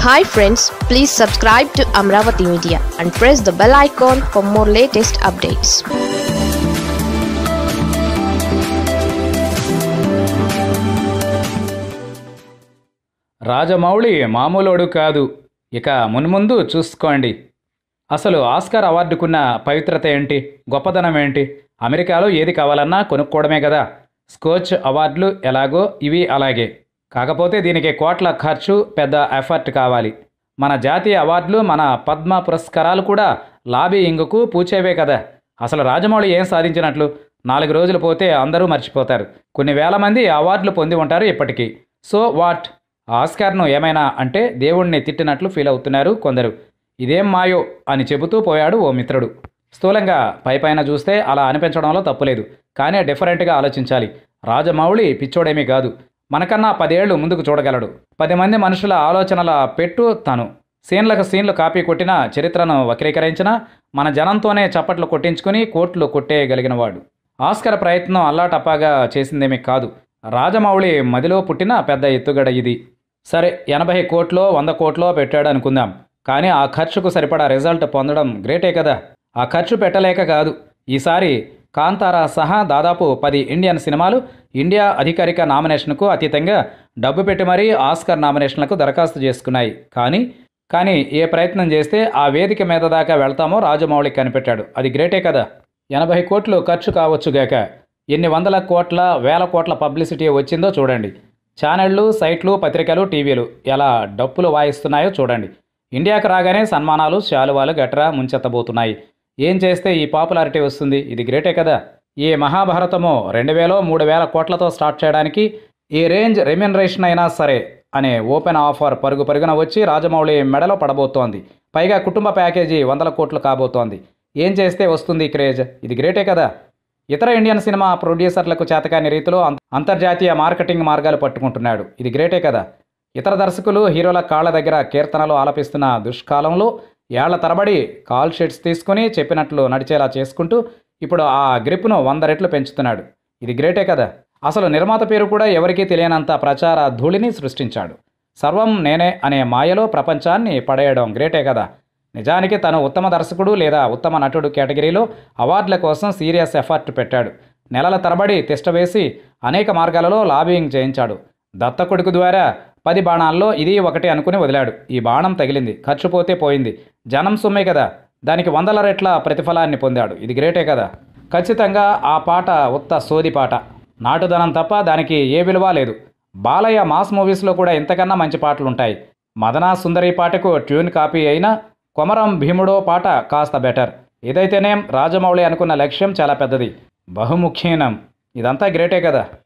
hi friends please subscribe to Amaravati media and press the bell icon for more latest updates Rajamouli మామూలోడు కాదు ఇక మున్ముందు చూసుకోండి అసలు ఆస్కార్ అవార్డుకున్న పవిత్రత ఏంటి గొప్పదనం ఏంటి అమెరికాలో ఏది కావాలన్నా కొనుక్కోవడమే కదా స్కోచ్ అవార్డులు ఎలాగో ఇవి అలాగే కాకపోతే దీనికి కోట్ల ఖర్చు పెద్ద ఎఫర్ట్ కావాలి మన జాతీయ అవార్డులు మన పద్మ పురస్కారాలు కూడా లాబీయింగ్కు పూచేవే కదా అసలు రాజమౌళి ఏం సాధించినట్లు నాలుగు రోజులు పోతే అందరూ మర్చిపోతారు కొన్ని వేల మంది అవార్డులు పొంది ఉంటారు ఇప్పటికీ సో వాట్ ఆస్కార్ను ఏమైనా అంటే దేవుణ్ణి తిట్టినట్లు ఫీల్ అవుతున్నారు కొందరు ఇదేం మాయో అని చెబుతూ పోయాడు ఓ మిత్రుడు స్థూలంగా పైపైన చూస్తే అలా అనిపించడంలో తప్పులేదు కానీ డిఫరెంట్గా ఆలోచించాలి రాజమౌళి పిచ్చోడేమీ కాదు మనకన్నా పదేళ్లు ముందుకు చూడగలడు పది మంది మనుషుల ఆలోచనల పెట్టు తను సీన్లకు సీన్లు కాపీ కొట్టిన చరిత్రను వక్రీకరించిన మన జనంతోనే చప్పట్లు కొట్టించుకుని కోట్లు కొట్టేయగలిగినవాడు ఆస్కర్ ప్రయత్నం అల్లాటప్పాగా చేసిందేమీ కాదు రాజమౌళి మదిలో పుట్టిన పెద్ద ఎత్తుగడ ఇది సరే ఎనభై కోట్లో వంద కోట్లో పెట్టాడు అనుకుందాం కానీ ఆ ఖర్చుకు సరిపడా రిజల్ట్ పొందడం గ్రేటే కదా ఆ ఖర్చు పెట్టలేక కాదు ఈసారి కాంతారా సహా దాదాపు పది ఇండియన్ సినిమాలు ఇండియా అధికారిక నామినేషన్కు అతీతంగా డబ్బు పెట్టి మరీ ఆస్కర్ నామినేషన్లకు దరఖాస్తు చేసుకున్నాయి కానీ కానీ ఏ ప్రయత్నం చేస్తే ఆ వేదిక మీద దాకా వెళ్తామో రాజమౌళి కనిపెట్టాడు అది గ్రేటే కదా ఎనభై కోట్లు ఖర్చు కావచ్చుగాక ఎన్ని వందల కోట్ల వేల కోట్ల పబ్లిసిటీ వచ్చిందో చూడండి ఛానళ్లు సైట్లు పత్రికలు టీవీలు ఎలా డప్పులు వాయిస్తున్నాయో చూడండి ఇండియాకు రాగానే సన్మానాలు శాలువాలు గట్రా ముంచెత్తబోతున్నాయి ఏం చేస్తే ఈ పాపులారిటీ వస్తుంది ఇది గ్రేటే కదా ఈ మహాభారతము రెండు వేలో మూడు వేల కోట్లతో స్టార్ట్ చేయడానికి ఈ రేంజ్ రెమ్యునరేషన్ అయినా సరే అనే ఓపెన్ ఆఫర్ పరుగు పరుగున వచ్చి రాజమౌళి మెడలో పడబోతోంది పైగా కుటుంబ ప్యాకేజీ వందల కోట్లు కాబోతోంది ఏం చేస్తే వస్తుంది ఈ క్రేజ్ ఇది గ్రేటే కదా ఇతర ఇండియన్ సినిమా ప్రొడ్యూసర్లకు చేతకాని రీతిలో అంత- అంతర్జాతీయ మార్కెటింగ్ మార్గాలు పట్టుకుంటున్నాడు ఇది గ్రేటే కదా ఇతర దర్శకులు హీరోల కాళ్ళ దగ్గర కీర్తనలు ఆలపిస్తున్న దుష్కాలంలో ఏళ్ల తరబడి కాల్ షీట్స్ తీసుకుని చెప్పినట్లు నడిచేలా చేసుకుంటూ ఇప్పుడు ఆ గ్రిప్ను వంద రెట్లు పెంచుతున్నాడు ఇది గ్రేటే కదా అసలు నిర్మాత పేరు కూడా ఎవరికీ తెలియనంత ప్రచార ధూళిని సృష్టించాడు సర్వం నేనే అనే మాయలో ప్రపంచాన్ని పడేయడం గ్రేటే కదా నిజానికి తను ఉత్తమ దర్శకుడు లేదా ఉత్తమ నటుడు కేటగిరీలో అవార్డుల కోసం సీరియస్ ఎఫర్ట్ పెట్టాడు నెలల తరబడి తిష్టవేసి అనేక మార్గాలలో లాబింగ్ చేయించాడు దత్తకుడికి ద్వారా పది బాణాల్లో ఇది ఒకటి అనుకుని వదిలాడు ఈ బాణం తగిలింది ఖర్చు పోతే పోయింది జనం సొమ్మే కదా దానికి వందల రెట్ల ప్రతిఫలాన్ని పొందాడు ఇది గ్రేటే కదా ఖచ్చితంగా ఆ పాట ఉత్త సోది పాట నాటుదనం తప్ప దానికి ఏ విలువ లేదు బాలయ్య మాస్ మూవీస్లో కూడా ఇంతకన్నా మంచి పాటలు ఉంటాయి మదనా సుందరి పాటకు ట్యూన్ కాపీ అయినా కొమరం భీముడో పాట కాస్త బెటర్ ఏదైతేనేం రాజమౌళి అనుకున్న లక్ష్యం చాలా పెద్దది బహుముఖ్యనం ఇదంతా గ్రేటే కదా